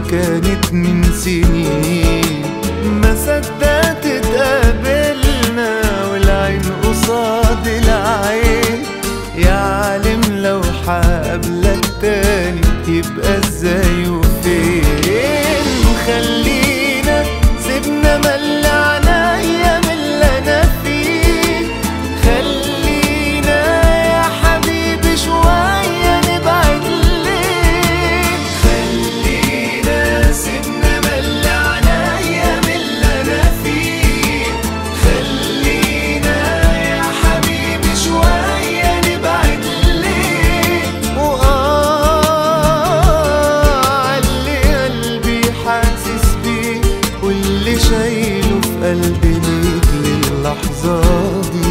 كانت من سنين ما صدقت اتقابلنا والعين قصاد العين يا عالم لو حقابلك تاني يبقى ازاي وفين خلينا سيبنا مل عنايا من اللي انا فيه خلينا يا حبيبي شوية نبعد ليه خلينا سيبنا مل عنايا من اللي انا فيه خلينا يا حبيبي شوية نبعد ليه وآه اللي قلبي حاسس بيه واللي شايله في قلبي ليك للحظة دي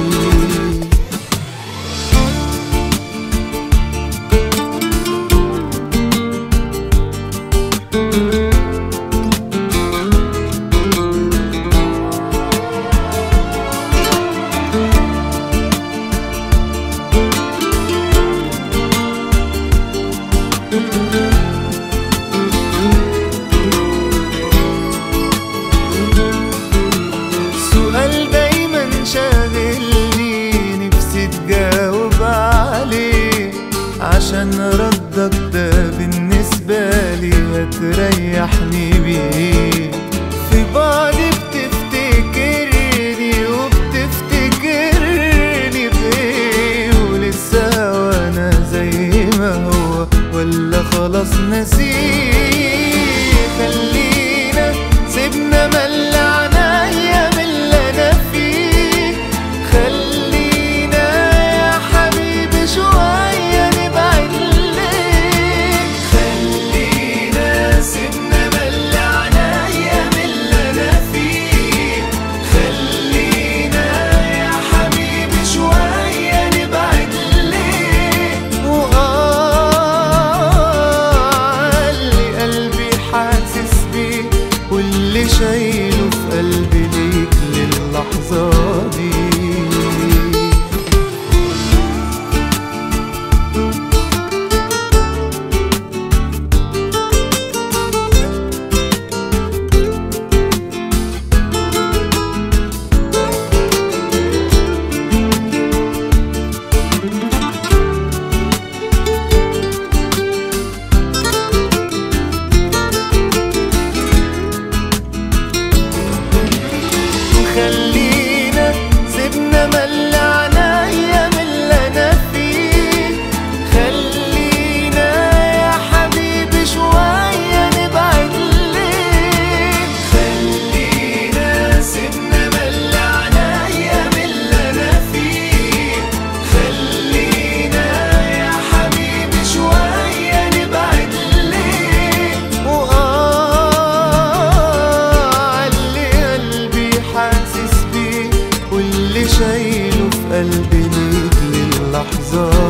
سؤال دايما شاغلني نفسي تجاوب عليه عشان ردك ده بالنسبة لي هتريحني بيه في بعضي بتفتكرني وبتفتكرني بيه ولسه وانا زي ما هو ولا خلاص نسيه خلينا سيبنا مل عنايا من اللي انا فيه خلينا يا حبيبي شوية نبعد ليه خلينا سيبنا مل عنايا من اللي انا فيه خلينا يا حبيبي شوية نبعد ليه وآه اللي قلبي حاسس بيه واللي شايله في قلبي ليك للحظة دي خلينا سيبنا مل عنايا من اللي انا فيه خلينا يا حبيبي شوية نبعد ليه خلينا سيبنا مل عنايا من اللي انا فيه خلينا يا حبيبي شوية نبعد ليه وآه اللي قلبي حاسس بيه واللي شايله في قلبي ليك للحظة